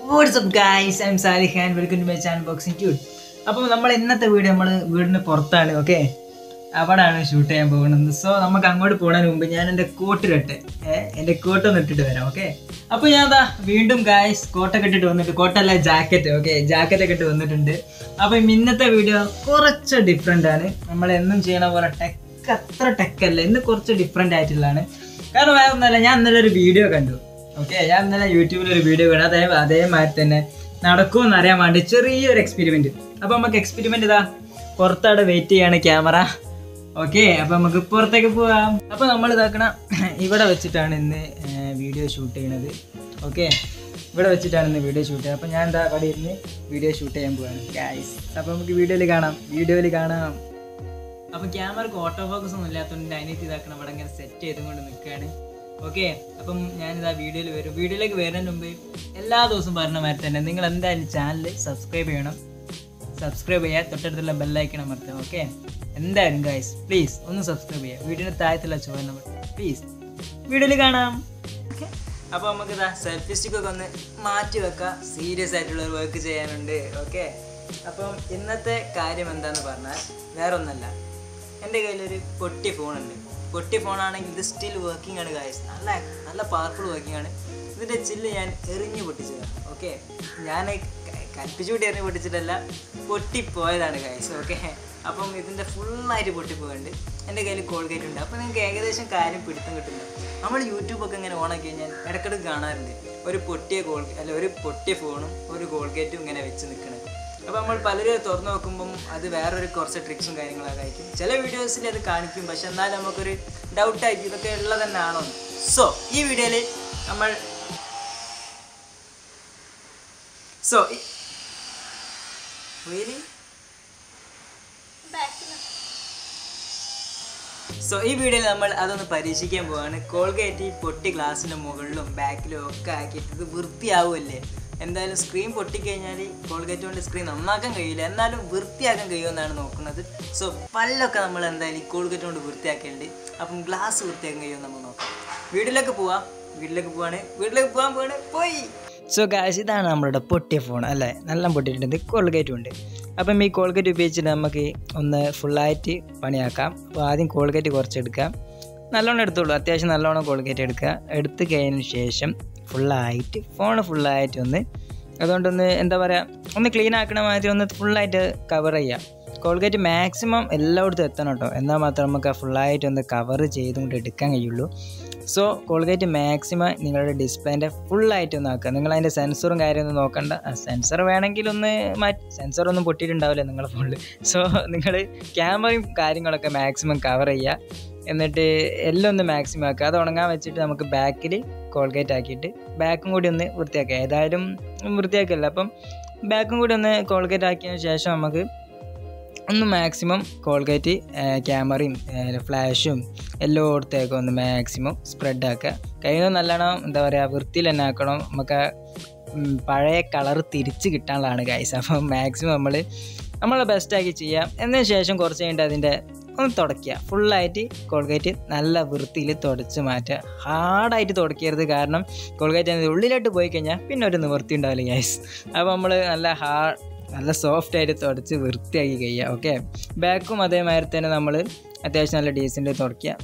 WhatsApp guys I am Salih and welcome to my channel boxing dude അപ്പോൾ നമ്മൾ ഇന്നത്തെ video നമ്മൾ വീടിന് പുറത്താണ് ഓക്കെ അവിടെയാണ് ഷൂട്ട് ചെയ്യാൻ പോകുന്നത് സോ നമുക്ക് അങ്ങോട്ട് പോകുന്നതിന് മുമ്പ് ഞാൻ എൻ്റെ കോട്ട് കെട്ടെ എൻ്റെ കോട്ടൊന്ന് ഇട്ടിട്ട് വരാം ഓക്കെ അപ്പോൾ ഞാൻ അതാ വീണ്ടും ഗായ്സ് കോട്ടൊക്കെ ഇട്ടിട്ട് വന്നിട്ട് കോട്ടല്ല ജാക്കറ്റ് ഓക്കെ ജാക്കറ്റൊക്കെ ഇട്ട് വന്നിട്ടുണ്ട് അപ്പോൾ ഇന്നത്തെ വീഡിയോ കുറച്ച് ഡിഫറെൻ്റ് ആണ് നമ്മൾ എന്നും ചെയ്യണ പോലെ ടെക്ക് അത്ര ടെക്കല്ല ഇന്ന് കുറച്ച് ഡിഫറെൻ്റ് ആയിട്ടുള്ളതാണ് കാരണം വേറെ ഒന്നുമല്ല ഞാൻ ഇന്നലെ ഒരു വീഡിയോ കണ്ടു ഓക്കെ ഞാൻ ഇന്നലെ യൂട്യൂബിൽ ഒരു വീഡിയോ കണ്ടു അതേ അതേമാതിരി തന്നെ നടക്കുമെന്ന് അറിയാൻ വേണ്ടി ചെറിയൊരു എക്സ്പെരിമെൻറ്റ് അപ്പോൾ നമുക്ക് എക്സ്പെരിമെൻറ്റ് ഇതാ പുറത്തവിടെ വെയിറ്റ് ചെയ്യാണ് ക്യാമറ ഓക്കെ അപ്പോൾ നമുക്ക് പുറത്തേക്ക് പോവാം അപ്പോൾ നമ്മൾ ഇതാക്കണ ഇവിടെ വെച്ചിട്ടാണ് ഇന്ന് വീഡിയോ ഷൂട്ട് ചെയ്യണത് ഓക്കെ ഇവിടെ വെച്ചിട്ടാണ് ഇന്ന് വീഡിയോ ഷൂട്ട് ചെയ്യുന്നത് അപ്പോൾ ഞാൻ എന്താ അവിടെ ഇരുന്ന് വീഡിയോ ഷൂട്ട് ചെയ്യാൻ പോവാണ് ഗൈസ് അപ്പോൾ നമുക്ക് വീഡിയോയിൽ കാണാം വീഡിയോയിൽ കാണാം അപ്പം ക്യാമറക്ക് ഓട്ടോ ഫോക്കസ് ഒന്നും ഇല്ലാത്തതുകൊണ്ട് അതിനകത്ത് ഇതാക്കണം ഇവിടെ ഇങ്ങനെ സെറ്റ് ചെയ്തുകൊണ്ട് നിൽക്കുകയാണ് ഓക്കെ അപ്പം ഞാനിതാ വീഡിയോയിൽ വരും വീഡിയോയിലേക്ക് വരുന്നതിന് മുമ്പ് എല്ലാ ദിവസവും പറഞ്ഞ മാതിരി തന്നെ നിങ്ങൾ എന്തായാലും ചാനൽ സബ്സ്ക്രൈബ് ചെയ്യണം സബ്സ്ക്രൈബ് ചെയ്യുക തൊട്ടടുത്തുള്ള ബെല്ലൈക്കണം അമർത്തുക ഓക്കെ എന്തായാലും ഗൈസ് പ്ലീസ് ഒന്ന് സബ്സ്ക്രൈബ് ചെയ്യുക വീഡിയോയുടെ താഴത്തുള്ള ചോദന പ്ലീസ് വീഡിയോയിൽ കാണാം ഓക്കെ അപ്പോൾ നമുക്ക് ഇതാ സെൽഫി സ്റ്റിക്കൊക്കെ ഒന്ന് മാറ്റി വെക്കാം സീരിയസ് ആയിട്ടുള്ള ഒരു വർക്ക് ചെയ്യാനുണ്ട് ഓക്കെ അപ്പം ഇന്നത്തെ കാര്യം എന്താന്ന് പറഞ്ഞാൽ വേറെ ഒന്നല്ല എൻ്റെ കയ്യിലൊരു പൊട്ടിയ ഫോണുണ്ട് പൊട്ടിയ ഫോണാണെങ്കിൽ ഇത് സ്റ്റിൽ വർക്കിംഗ് ആണ് ഗായസ് നല്ല നല്ല പവർഫുൾ വർക്കിംഗ് ആണ് ഇതിൻ്റെ ചില്ല് ഞാൻ എറിഞ്ഞു പൊട്ടിച്ചതാണ് ഓക്കെ ഞാൻ കൽപ്പിച്ചുകൂട്ടി എറിഞ്ഞ് പൊട്ടിച്ചിട്ടല്ല പൊട്ടിപ്പോയതാണ് ഗായസ് ഓക്കെ അപ്പം ഇതിൻ്റെ ഫുള്ളായിട്ട് പൊട്ടിപ്പോയുണ്ട് എൻ്റെ കയ്യിൽ കോൾഗേറ്റ് ഉണ്ട് അപ്പോൾ നിങ്ങൾക്ക് ഏകദേശം കാര്യം പിടുത്തം കിട്ടില്ല നമ്മൾ യൂട്യൂബൊക്കെ ഇങ്ങനെ ഓണാക്കി കഴിഞ്ഞാൽ ഇടയ്ക്കിടയ്ക്ക് കാണാറുണ്ട് ഒരു പൊട്ടിയ കോൾ അല്ല ഒരു പൊട്ടിയ ഫോണും ഒരു കോൾഗേറ്റും ഇങ്ങനെ വെച്ച് നിൽക്കുന്നത് അപ്പോൾ നമ്മൾ പലരും തുറന്നു നോക്കുമ്പം അത് വേറൊരു കുറച്ച് ട്രിക്സും കാര്യങ്ങളൊക്കെ ആയിരിക്കും ചില വീഡിയോസിൽ അത് കാണിക്കും പക്ഷെ എന്നാലും നമുക്കൊരു ഡൗട്ടായിരിക്കും ഇതൊക്കെ ഉള്ളത് തന്നെയാണോ സോ ഈ വീഡിയോയിൽ നമ്മൾ സോ റിയലി സോ ഈ വീഡിയോയിൽ നമ്മൾ അതൊന്ന് പരീക്ഷിക്കാൻ പോവാണ് കോൾഗേറ്റ് ഈ പൊട്ടി ഗ്ലാസിൻ്റെ മുകളിലും ബാക്കിലും ഒക്കെ ആക്കിയിട്ട് ഇത് വൃത്തിയാവുമല്ലേ എന്തായാലും സ്ക്രീൻ പൊട്ടിക്കഴിഞ്ഞാൽ കോൾഗേറ്റ് കൊണ്ട് സ്ക്രീൻ നന്നാക്കാൻ കഴിയില്ല എന്നാലും വൃത്തിയാക്കാൻ കഴിയുമെന്നാണ് നോക്കുന്നത് സോ പല്ലൊക്കെ നമ്മൾ എന്തായാലും ഈ കോൾഗേറ്റ് കൊണ്ട് വൃത്തിയാക്കേണ്ടി അപ്പം ഗ്ലാസ് വൃത്തിയാക്കാൻ കഴിയുമെന്ന് നമ്മൾ നോക്കാം വീട്ടിലേക്ക് പോവാം വീട്ടിലേക്ക് പോവാണ് വീട്ടിലേക്ക് പോകാൻ പോവാണ് പോയി സോ ഗാസ് ഇതാണ് നമ്മളുടെ പൊട്ടിയ ഫോൺ അല്ലേ നല്ല പൊട്ടിയിട്ടുണ്ട് കോൾഗേറ്റും ഉണ്ട് അപ്പം ഈ കോൾഗേറ്റ് ഉപയോഗിച്ചിട്ട് നമുക്ക് ഒന്ന് ഫുള്ളായിട്ട് പണിയാക്കാം അപ്പോൾ ആദ്യം കോൾഗേറ്റ് കുറച്ച് എടുക്കാം നല്ലോണം എടുത്തോളൂ അത്യാവശ്യം നല്ലോണം കോൾഗേറ്റ് എടുക്കുക എടുത്ത് കഴിഞ്ഞതിന് ശേഷം ഫുള്ളായിട്ട് ഫോൺ ഫുള്ളായിട്ട് ഒന്ന് അതുകൊണ്ടൊന്ന് എന്താ പറയുക ഒന്ന് ക്ലീൻ ആക്കണ മാതിരി ഒന്ന് ഫുള്ളായിട്ട് കവർ ചെയ്യാം കോൾഗേറ്റ് മാക്സിമം എല്ലായിടത്തും എത്തണം കേട്ടോ എന്നാൽ മാത്രം നമുക്ക് ആ ഫുള്ളായിട്ട് ഒന്ന് കവർ ചെയ്തുകൊണ്ട് എടുക്കാൻ കഴിയുള്ളൂ സോ കോൾഗേറ്റ് മാക്സിമം നിങ്ങളുടെ ഡിസ്പ്ലേൻ്റെ ഫുള്ളായിട്ട് ഒന്ന് ആക്കുക നിങ്ങൾ അതിൻ്റെ സെൻസറും കാര്യമൊന്നും നോക്കണ്ട സെൻസർ വേണമെങ്കിൽ ഒന്ന് മാറ്റി സെൻസർ ഒന്നും പൊട്ടിയിട്ടുണ്ടാവില്ല നിങ്ങളുടെ ഫോണിൽ സോ നിങ്ങൾ ക്യാമറയും കാര്യങ്ങളൊക്കെ മാക്സിമം കവർ ചെയ്യുക എന്നിട്ട് എല്ലാം ഒന്ന് മാക്സിമം ആക്കുക അത് ഉണങ്ങാൻ വെച്ചിട്ട് നമുക്ക് ബാക്കിൽ കോൾഗേറ്റ് ആക്കിയിട്ട് ബാക്കും കൂടി ഒന്ന് വൃത്തിയാക്കുക ഏതായാലും വൃത്തിയാക്കില്ല അപ്പം ബാക്കും കൂടി ഒന്ന് കോൾഗേറ്റ് ആക്കിയതിന് ശേഷം നമുക്ക് ഒന്ന് മാക്സിമം കോൾഗേറ്റ് ക്യാമറയും ഫ്ലാഷും എല്ലായിടത്തേക്കും ഒന്ന് മാക്സിമം സ്പ്രെഡ് ആക്കുക കഴിയുന്നത് നല്ലോണം എന്താ പറയുക വൃത്തിയിൽ തന്നെ ആക്കണം നമുക്ക് പഴയ കളർ തിരിച്ച് കിട്ടാനുള്ളതാണ് ഗൈസ് അപ്പം മാക്സിമം നമ്മൾ നമ്മളെ ബെസ്റ്റാക്കി ചെയ്യാം എന്നതിന് ശേഷം കുറച്ച് കഴിഞ്ഞിട്ട് അതിൻ്റെ ഒന്ന് തുടയ്ക്കുക ഫുള്ളായിട്ട് കോൾഗേറ്റ് നല്ല വൃത്തിയിൽ തുടച്ച് മാറ്റുക ഹാർഡായിട്ട് തുടയ്ക്കരുത് കാരണം കോൾഗേറ്റ് അതിൻ്റെ ഉള്ളിലോട്ട് പോയി കഴിഞ്ഞാൽ പിന്നെ ഒരു നിവൃത്തി ഉണ്ടാവില്ല ഗൈസ് അപ്പോൾ നമ്മൾ നല്ല ഹാർഡ് നല്ല സോഫ്റ്റ് ആയിട്ട് തുടച്ച് വൃത്തിയാക്കി കഴിയുക ഓക്കെ ബാക്കും അതേമാതിരി തന്നെ നമ്മൾ അത്യാവശ്യം നല്ല ഡീസൻ്റ് തുടയ്ക്കുക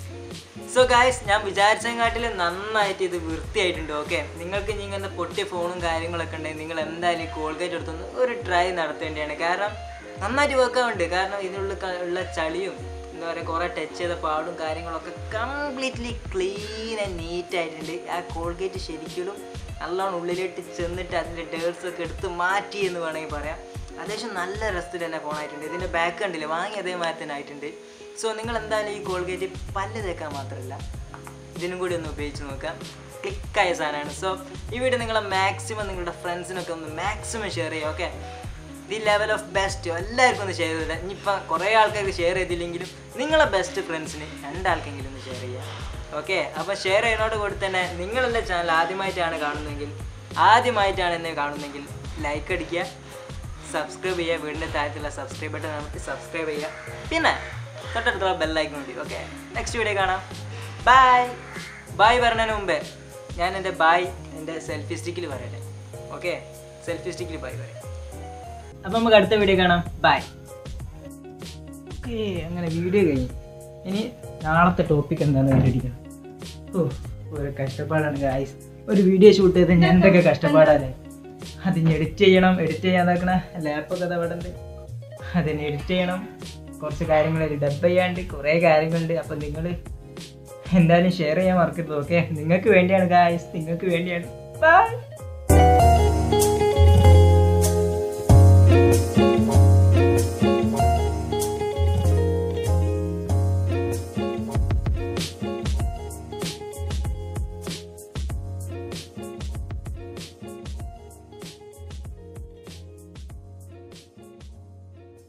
സോ ഗായ്സ് ഞാൻ വിചാരിച്ചതിനെക്കാട്ടിൽ നന്നായിട്ട് ഇത് വൃത്തിയായിട്ടുണ്ട് ഓക്കെ നിങ്ങൾക്ക് ഇനി ഇങ്ങനെ പൊട്ടിയ ഫോണും കാര്യങ്ങളൊക്കെ ഉണ്ടെങ്കിൽ നിങ്ങൾ എന്തായാലും ഈ കോൾഗേറ്റ് എടുത്തൊന്ന് ഒരു ട്രൈ നടത്തേണ്ടതാണ് കാരണം നന്നായിട്ട് വർക്കാവുണ്ട് കാരണം ഇതിനുള്ള ഉള്ള ചളിയും എന്താ പറയുക കുറേ ടച്ച് ചെയ്ത പാടും കാര്യങ്ങളൊക്കെ കംപ്ലീറ്റ്ലി ക്ലീൻ ആൻഡ് നീറ്റ് ആയിട്ടുണ്ട് ആ കോൾഗേറ്റ് ശരിക്കും നല്ലോണം ഉള്ളിലേക്ക് ചെന്നിട്ട് അതിൻ്റെ ഡേർട്സ് ഒക്കെ എടുത്ത് മാറ്റി എന്ന് വേണമെങ്കിൽ പറയാം അത്യാവശ്യം നല്ല രസത്തിൽ തന്നെ ഫോണായിട്ടുണ്ട് ഇതിൻ്റെ ബാക്ക് കണ്ടില്ലേ വാങ്ങി അതേമാതിരി തന്നെ ആയിട്ടുണ്ട് സോ നിങ്ങൾ എന്തായാലും ഈ കോൾഗേറ്റ് പല്ല് തേക്കാൻ മാത്രമല്ല ഇതിനും കൂടി ഒന്ന് ഉപയോഗിച്ച് നോക്കാം ക്ലിക്കായ സാധനമാണ് സോ ഈ വീഡിയോ നിങ്ങളെ മാക്സിമം നിങ്ങളുടെ ഫ്രണ്ട്സിനൊക്കെ ഒന്ന് മാക്സിമം ഷെയർ ചെയ്യുക okay the level of best എല്ലാവർക്കും ഒന്ന് ഷെയർ ചെയ്തില്ല ഇനിയിപ്പോൾ കുറേ ആൾക്കാർക്ക് ഷെയർ ചെയ്തില്ലെങ്കിലും നിങ്ങളെ ബെസ്റ്റ് ഫ്രണ്ട്സിന് രണ്ടാൾക്കെങ്കിലും ഒന്ന് ഷെയർ ചെയ്യുക ഓക്കെ അപ്പോൾ ഷെയർ ചെയ്യുന്നതോട് കൂടി തന്നെ നിങ്ങളുടെ ചാനൽ ആദ്യമായിട്ടാണ് കാണുന്നതെങ്കിൽ ആദ്യമായിട്ടാണ് എന്നെ കാണുന്നതെങ്കിൽ ലൈക്ക് അടിക്കുക സബ്സ്ക്രൈബ് ചെയ്യുക വീടിൻ്റെ താഴത്തുള്ള സബ്സ്ക്രൈബ് ബട്ടൺ നമുക്ക് സബ്സ്ക്രൈബ് ചെയ്യുക പിന്നെ തൊട്ടടുത്തുള്ള ബെല്ലൈക്കൺ മതി ഓക്കെ നെക്സ്റ്റ് വീഡിയോ കാണാം ബായ് ബായ് പറഞ്ഞതിന് മുമ്പേ ഞാൻ എൻ്റെ ബായ് എൻ്റെ സെൽഫി സ്റ്റിക്കിൽ പറയട്ടെ ഓക്കെ സെൽഫി സ്റ്റിക്കിൽ ബൈ ബൈ അപ്പം നമുക്ക് അടുത്ത വീഡിയോ കാണാം ബൈ ഓക്കെ അങ്ങനെ വീഡിയോ കഴിഞ്ഞു ഇനി നാളത്തെ ടോപ്പിക് എന്താണെന്ന് കണ്ടിരിക്കണം ഓ ഒരു കഷ്ടപ്പാടാണ് ഗായ്സ് ഒരു വീഡിയോ ഷൂട്ട് ചെയ്ത് ഞാൻ എന്തൊക്കെ കഷ്ടപ്പാടാണ് അതിന് എഡിറ്റ് ചെയ്യണം എഡിറ്റ് ചെയ്യാൻ നോക്കണ ലാപ്പൊക്കെ അത് അവിടെ ഉണ്ട് അതിന് എഡിറ്റ് ചെയ്യണം കുറച്ച് കാര്യങ്ങൾ ഡബ് ചെയ്യാണ്ട് കുറേ കാര്യങ്ങളുണ്ട് അപ്പം നിങ്ങൾ എന്തായാലും ഷെയർ ചെയ്യാൻ മറക്കരുത് ഓക്കെ നിങ്ങൾക്ക് വേണ്ടിയാണ് ഗായ്സ് നിങ്ങൾക്ക് വേണ്ടിയാണ് ബൈ